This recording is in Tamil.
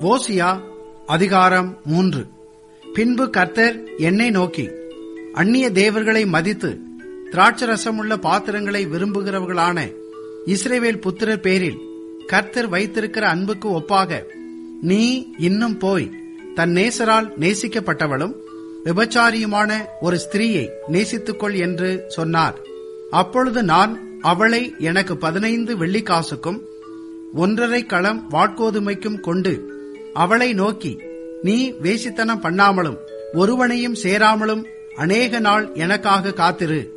ஓசியா அதிகாரம் மூன்று பின்பு கர்த்தர் என்னை நோக்கி அந்நிய தேவர்களை மதித்து திராட்சரசமுள்ள பாத்திரங்களை விரும்புகிறவர்களான இஸ்ரேவேல் புத்திரர் பேரில் கர்த்தர் வைத்திருக்கிற அன்புக்கு ஒப்பாக நீ இன்னும் போய் தன் நேசரால் நேசிக்கப்பட்டவளும் விபச்சாரியுமான ஒரு ஸ்திரீயை நேசித்துக்கொள் என்று சொன்னார் அப்பொழுது நான் அவளை எனக்கு பதினைந்து வெள்ளிக்காசுக்கும் ஒன்றரை களம் வாட்கோதுமைக்கும் கொண்டு அவளை நோக்கி நீ வேசித்தனம் பண்ணாமலும் ஒருவனையும் சேராமலும் அநேக நாள் எனக்காக காத்திரு